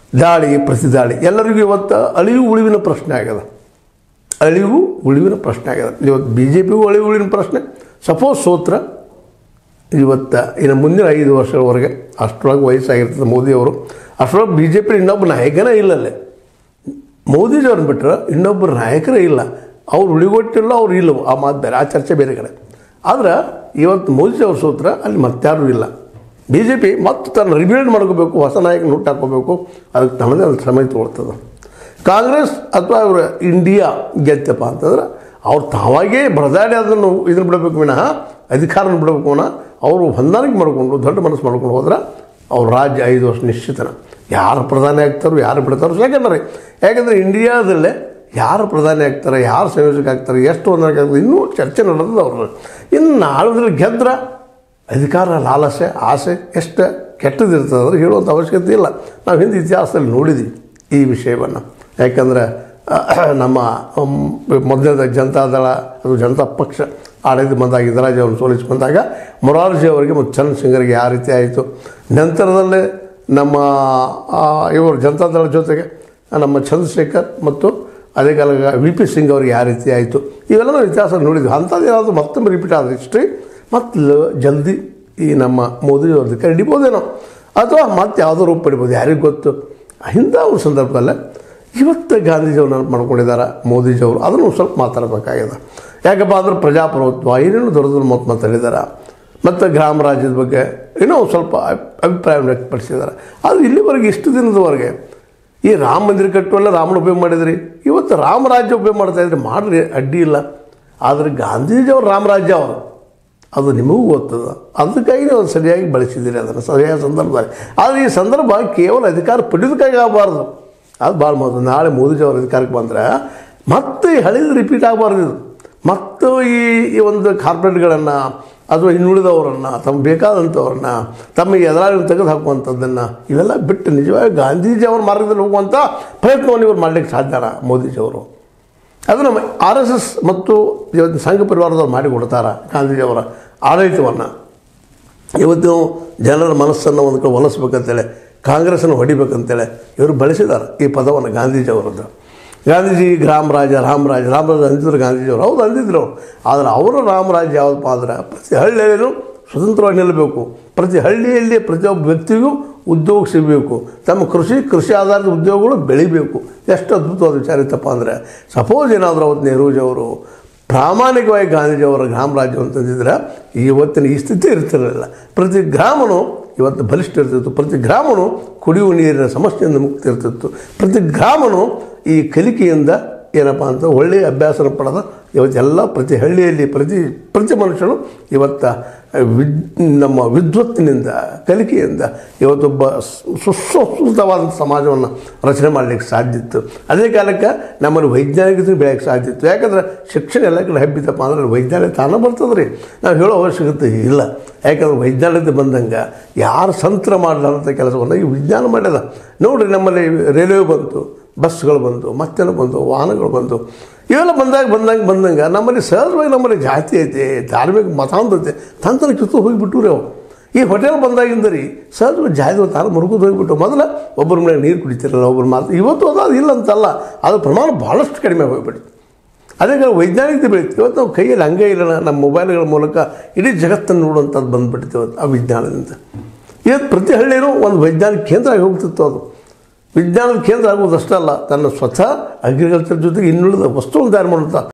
ದಾಳಿ ಪ್ರತಿದಾಳಿ ಎಲ್ಲರಿಗೂ ಇವತ್ತು ಅಳಿವು ಉಳಿವಿನ ಪ್ರಶ್ನೆ ಆಗ್ಯದ ಅಳಿವು ಉಳಿವಿನ ಪ್ರಶ್ನೆ ಆಗ್ಯದ ಇವತ್ತು ಬಿ ಜೆ ಪಿಗೂ ಅಳಿವು ಉಳಿವಿನ ಪ್ರಶ್ನೆ ಸಪೋಸ್ ಸೋತ್ರ ಇವತ್ತು ಇನ್ನು ಮುಂದಿನ ಐದು ವರ್ಷಗಳವರೆಗೆ ಅಷ್ಟರೊಳಗೆ ವಯಸ್ಸಾಗಿರ್ತದೆ ಮೋದಿಯವರು ಅಷ್ಟರೊಳಗೆ ಬಿ ಜೆ ಪಿ ಇನ್ನೊಬ್ಬ ನಾಯಕನೇ ಇಲ್ಲಲ್ಲೇ ಮೋದಿಜಿಯವ್ರನ್ನ ಬಿಟ್ಟರೆ ಇನ್ನೊಬ್ಬರು ನಾಯಕರೇ ಇಲ್ಲ ಅವ್ರು ಉಳಿಗೊಟ್ಟಿಲ್ಲ ಅವ್ರು ಇಲ್ಲವು ಆ ಮಾತು ಬೇರೆ ಆ ಚರ್ಚೆ ಬೇರೆ ಕಡೆ ಆದ್ರೆ ಇವತ್ತು ಮೋದಿ ಅವ್ರ ಸೂತ್ರ ಅಲ್ಲಿ ಮತ್ತಾರೂ ಇಲ್ಲ ಬಿ ಜೆ ಪಿ ಮತ್ತೆ ತನ್ನ ರಿಬಿಲ್ಡ್ ಮಾಡ್ಕೋಬೇಕು ಹೊಸ ನಾಯಕನ ಹುಟ್ಟು ಹಾಕೋಬೇಕು ಅದಕ್ಕೆ ತಮ್ಮದೇ ಒಂದು ಸಮಯ ತೊಗೊಳ್ತದೆ ಕಾಂಗ್ರೆಸ್ ಅಥವಾ ಅವರ ಇಂಡಿಯಾ ಗೆದ್ದಪ್ಪ ಅಂತಂದ್ರೆ ಅವ್ರು ತಾವಾಗೇ ಬಡದಾಡಿ ಅದನ್ನು ಇದನ್ನು ಬಿಡಬೇಕು ವಿನಃ ಅಧಿಕಾರನ ಬಿಡಬೇಕು ವಿನಃ ಅವರು ಹೊಂದಾಣಿಕೆ ಮಾಡಿಕೊಂಡು ದೊಡ್ಡ ಮನಸ್ಸು ಮಾಡ್ಕೊಂಡು ಹೋದ್ರೆ ಅವ್ರ ರಾಜ್ಯ ಐದು ವರ್ಷ ನಿಶ್ಚಿತನ ಯಾರು ಪ್ರಧಾನಿ ಆಗ್ತಾರೋ ಯಾರು ಬಿಡ್ತಾರೋ ಸೆಕೆಂಡರಿ ಯಾಕಂದರೆ ಇಂಡಿಯಾದಲ್ಲೇ ಯಾರು ಪ್ರಧಾನಿ ಆಗ್ತಾರೆ ಯಾರು ಸಂಯೋಜಕ ಆಗ್ತಾರೆ ಎಷ್ಟು ಹೊಂದಾಣಿಕೆ ಆಗ್ತದೆ ಇನ್ನೂ ಚರ್ಚೆ ನಡೆದ ಅವ್ರು ಇನ್ನು ನಾಳಿದ್ರೆ ಗೆದ್ರೆ ಅಧಿಕಾರ ಲಾಲಸೆ ಆಸೆ ಎಷ್ಟು ಕೆಟ್ಟದಿರ್ತದೆ ಅಂದ್ರೆ ಹೇಳುವಂಥ ಅವಶ್ಯಕತೆ ಇಲ್ಲ ನಾವು ಹಿಂದೆ ಇತಿಹಾಸದಲ್ಲಿ ನೋಡಿದ್ದೀವಿ ಈ ವಿಷಯವನ್ನು ಯಾಕಂದರೆ ನಮ್ಮ ಮೊದಲನೇದ ಜನತಾದಳ ಅದು ಜನತಾ ಪಕ್ಷ ಆಡಳಿತ ಬಂದಾಗ ಇದರಾಜ್ ಅವ್ರನ್ನ ಸೋಲಿಸಿ ಬಂದಾಗ ಮೊರಾರ್ಜಿ ಅವರಿಗೆ ಮತ್ತು ಚಂದ್ರಶೇಖರ್ಗೆ ಯಾವ ರೀತಿ ಆಯಿತು ನಂತರದಲ್ಲೇ ನಮ್ಮ ಆ, ಇವರು ಜನತಾದಳ ಜೊತೆಗೆ ನಮ್ಮ ಚಂದ್ರಶೇಖರ್ ಮತ್ತು ಅದೇ ಕಾಲ ವಿ ಪಿ ಸಿಂಗ್ ಅವ್ರಿಗೆ ಯಾವ ರೀತಿ ಆಯಿತು ಇವೆಲ್ಲ ನಾವು ಇತಿಹಾಸ ನೋಡಿದ್ವಿ ಅಂಥದ್ದು ಏನಾದರೂ ಮತ್ತೊಮ್ಮೆ ರಿಪೀಟ್ ಆದ ಹಿಸ್ಟ್ರಿ ಮತ್ತು ಜಲ್ದಿ ಈ ನಮ್ಮ ಮೋದಿ ಅವ್ರದ್ದು ಹಿಡಿಬೋದೇನೋ ಅಥವಾ ಮತ್ತೆ ಯಾವುದೋ ರೂಪ ಪಡಿಬೋದು ಯಾರಿಗೆ ಗೊತ್ತು ಇಂಥ ಒಂದು ಸಂದರ್ಭದಲ್ಲೇ ಇವತ್ತು ಗಾಂಧೀಜಿಯವ್ರು ನೆನಪು ಮಾಡ್ಕೊಂಡಿದ್ದಾರೆ ಮೋದಿಜಿಯವರು ಅದನ್ನು ಸ್ವಲ್ಪ ಮಾತಾಡಬೇಕಾಗಿದೆ ಯಾಕಪ್ಪ ಅಂದ್ರೆ ಪ್ರಜಾಪ್ರಭುತ್ವ ಏನೇನು ದೊಡ್ಡ ದೊಡ್ಡ ಮಾತು ಮಾತಾಡಿದ್ದಾರೆ ಮತ್ತು ಗ್ರಾಮ ರಾಜ್ಯದ ಬಗ್ಗೆ ಏನೋ ಒಂದು ಸ್ವಲ್ಪ ಅಭಿಪ್ರಾಯವನ್ನು ವ್ಯಕ್ತಪಡಿಸಿದ್ದಾರೆ ಆದರೆ ಇಲ್ಲಿವರೆಗೆ ಇಷ್ಟು ದಿನದವರೆಗೆ ಈ ರಾಮ ಮಂದಿರ ಕಟ್ಟುವಲ್ಲ ರಾಮನ ಉಪಯೋಗ ಮಾಡಿದ್ರಿ ಇವತ್ತು ರಾಮರಾಜ್ಯ ಉಪಯೋಗ ಮಾಡ್ತಾ ಇದ್ರೆ ಮಾಡ್ರಿ ಅಡ್ಡಿ ಇಲ್ಲ ಆದರೆ ಗಾಂಧೀಜಿಯವರು ರಾಮರಾಜ್ಯ ಅವರು ಅದು ನಿಮಗೂ ಗೊತ್ತದ ಅದಕ್ಕಾಗಿ ನೀವು ಅದು ಸರಿಯಾಗಿ ಬಳಸಿದ್ದೀರಿ ಅದನ್ನು ಸರಿಯಾದ ಸಂದರ್ಭದಲ್ಲಿ ಆದರೆ ಈ ಸಂದರ್ಭ ಕೇವಲ ಅಧಿಕಾರ ಪಡೆಯೋದಕ್ಕಾಗಿ ಆಗಬಾರ್ದು ಅದು ಭಾಳ ಮಹತ್ವ ನಾಳೆ ಮೋದಿಜಿ ಅವ್ರ ಅಧಿಕಾರಕ್ಕೆ ಬಂದರೆ ಮತ್ತೆ ಈ ಹಳಿದು ರಿಪೀಟ್ ಆಗಬಾರ್ದು ಇದು ಮತ್ತು ಈ ಈ ಒಂದು ಕಾರ್ಪೊರೇಟ್ಗಳನ್ನು ಅಥವಾ ಇನ್ನುಳಿದವರನ್ನು ತಮಗೆ ಬೇಕಾದಂಥವ್ರನ್ನ ತಮಗೆ ಎದುರಾಗಿ ತೆಗೆದು ಹಾಕುವಂಥದ್ದನ್ನು ಇವೆಲ್ಲ ಬಿಟ್ಟು ನಿಜವಾಗಿ ಗಾಂಧೀಜಿ ಅವ್ರ ಮಾರ್ಗದಲ್ಲಿ ಹೋಗುವಂಥ ಪ್ರಯತ್ನವನ್ನು ಇವರು ಮಾಡಲಿಕ್ಕೆ ಸಾಧ್ಯನ ಮೋದಿಜಿಯವರು ಅದು ನಮ್ಮ ಆರ್ ಎಸ್ ಎಸ್ ಮತ್ತು ಇವತ್ತು ಸಂಘ ಪರಿವಾರದವ್ರು ಮಾಡಿಕೊಡ್ತಾರೆ ಗಾಂಧೀಜಿಯವರ ಆಡಳಿತವನ್ನು ಇವತ್ತು ಜನರ ಮನಸ್ಸನ್ನು ಒಂದು ಕಡೆ ಒಲಿಸ್ಬೇಕಂತೇಳಿ ಕಾಂಗ್ರೆಸ್ಸನ್ನು ಹೊಡಿಬೇಕಂತೇಳಿ ಇವರು ಬಳಸಿದ್ದಾರೆ ಈ ಪದವನ್ನು ಗಾಂಧೀಜಿಯವರದ್ದು ಗಾಂಧೀಜಿ ರಾಮರಾಜ ರಾಮರಾಜ ರಾಮರಾಜ ಅಂದಿದ್ರು ಗಾಂಧೀಜಿಯವರು ಹೌದು ಅಂದಿದ್ರು ಅವರು ಆದರೆ ಅವರ ರಾಮರಾಜ್ಯ ಯಾವುದಪ್ಪ ಅಂದ್ರೆ ಪ್ರತಿ ಹಳ್ಳಿಯಲ್ಲೂ ಸ್ವತಂತ್ರವಾಗಿ ನಿಲ್ಲಬೇಕು ಪ್ರತಿ ಹಳ್ಳಿಯಲ್ಲಿ ಪ್ರತಿಯೊಬ್ಬ ವ್ಯಕ್ತಿಗೂ ಉದ್ಯೋಗ ಸಿಗಬೇಕು ತಮ್ಮ ಕೃಷಿ ಕೃಷಿ ಆಧಾರಿತ ಉದ್ಯೋಗಗಳು ಬೆಳಿಬೇಕು ಎಷ್ಟು ಅದ್ಭುತವಾದ ವಿಚಾರ ಇತ್ತಪ್ಪ ಅಂದರೆ ಸಪೋಸ್ ಏನಾದರೂ ಅವತ್ತು ನೆಹರೂಜಿಯವರು ಪ್ರಾಮಾಣಿಕವಾಗಿ ಗಾಂಧೀಜಿಯವರ ಗ್ರಾಮ ರಾಜ್ಯ ಅಂತಂದಿದ್ರೆ ಇವತ್ತಿನ ಈ ಸ್ಥಿತಿ ಇರ್ತಿರಲಿಲ್ಲ ಪ್ರತಿ ಗ್ರಾಮನು ಇವತ್ತು ಬಲಿಷ್ಠ ಇರ್ತಿತ್ತು ಪ್ರತಿ ಗ್ರಾಮನು ಕುಡಿಯುವ ನೀರಿನ ಸಮಸ್ಯೆಯಿಂದ ಮುಕ್ತಿ ಇರ್ತಿತ್ತು ಪ್ರತಿ ಗ್ರಾಮನು ಈ ಕಲಿಕೆಯಿಂದ ಏನಪ್ಪ ಅಂತ ಒಳ್ಳೆಯ ಅಭ್ಯಾಸನ ಪಡೆದ ಇವತ್ತೆಲ್ಲ ಪ್ರತಿ ಹಳ್ಳಿಯಲ್ಲಿ ಪ್ರತಿ ಪ್ರತಿ ಮನುಷ್ಯನು ಇವತ್ತು ವಿದ್ ನಮ್ಮ ವಿದ್ವತ್ತಿನಿಂದ ಕಲಿಕೆಯಿಂದ ಇವತ್ತೊಬ್ಬ ಸುಸಂಸ್ಕೃತವಾದ ಸಮಾಜವನ್ನು ರಚನೆ ಮಾಡಲಿಕ್ಕೆ ಸಾಧ್ಯ ಇತ್ತು ಅದೇ ಕಾಲಕ್ಕೆ ನಮ್ಮಲ್ಲಿ ವೈಜ್ಞಾನಿಕತೆ ಬೆಳೆಯೋಕ್ಕೆ ಸಾಧ್ಯ ಇತ್ತು ಯಾಕಂದ್ರೆ ಶಿಕ್ಷಣ ಎಲ್ಲ ಕಡೆ ಹಬ್ಬಿತಪ್ಪ ಅಂದ್ರೆ ವೈಜ್ಞಾನಿಕ ತಾನೇ ಬರ್ತದೆ ರೀ ನಾವು ಹೇಳೋ ಅವಶ್ಯಕತೆ ಇಲ್ಲ ಯಾಕಂದ್ರೆ ವೈಜ್ಞಾನಿಕತೆ ಬಂದಂಗೆ ಯಾರು ಸಂತರ ಮಾಡಲಾರಂಥ ಕೆಲಸವನ್ನು ಈ ವಿಜ್ಞಾನ ಮಾಡ್ಯದ ನೋಡಿರಿ ನಮ್ಮಲ್ಲಿ ರೈಲ್ವೆ ಬಂತು ಬಸ್ಗಳು ಬಂತು ಮತ್ತೇನೋ ಬಂತು ವಾಹನಗಳು ಬಂತು ಇವೆಲ್ಲ ಬಂದಾಗ ಬಂದಂಗೆ ಬಂದಂಗೆ ನಮ್ಮಲ್ಲಿ ಸಹಜವಾಗಿ ನಮ್ಮಲ್ಲಿ ಜಾತಿ ಐತೆ ಧಾರ್ಮಿಕ ಮತಾಂಧತೆ ತಂತನ ಕಿತ್ತು ಹೋಗಿಬಿಟ್ಟು ರೀ ಅವು ಈ ಹೋಟೆಲ್ ಬಂದಾಗಿಂದ ರೀ ಸಹಜವಾಗಿ ಜಾತಿ ತಾನು ಮುರುಗುದು ಹೋಗಿಬಿಟ್ಟು ಮೊದಲು ಒಬ್ಬರ ಮನೆಗೆ ನೀರು ಕುಡಿತಿರಲ್ಲ ಒಬ್ಬರು ಮಾತು ಇವತ್ತು ಅದು ಇಲ್ಲ ಅಂತಲ್ಲ ಅದು ಪ್ರಮಾಣ ಭಾಳಷ್ಟು ಕಡಿಮೆ ಹೋಗ್ಬಿಟ್ಟು ಅದೇ ಕಾಲ ವೈಜ್ಞಾನಿಕತೆ ಬೆಳೀತು ಇವತ್ತು ನಾವು ಕೈಯಲ್ಲಿ ಹಂಗೆ ಇಲ್ಲ ನಮ್ಮ ಮೊಬೈಲ್ಗಳ ಮೂಲಕ ಇಡೀ ಜಗತ್ತನ್ನು ನೋಡುವಂಥದ್ದು ಬಂದುಬಿಡ್ತು ಇವತ್ತು ಆ ವಿಜ್ಞಾನದಿಂದ ಇವತ್ತು ಪ್ರತಿ ಹಳ್ಳಿಯೂ ಒಂದು ವೈಜ್ಞಾನಿಕ ಕೇಂದ್ರ ಆಗಿ ಹೋಗ್ತಿತ್ತು ಅದು ವಿಜ್ಞಾನದ ಕೇಂದ್ರ ಆಗುವುದಷ್ಟೇ ಅಲ್ಲ ತನ್ನ ಸ್ವತಃ ಅಗ್ರಿಕಲ್ಚರ್ ಜೊತೆಗೆ ಇನ್ನುಳಿದ ವಸ್ತುವನ್ನು ತಯಾರು ಮಾಡುವಂಥ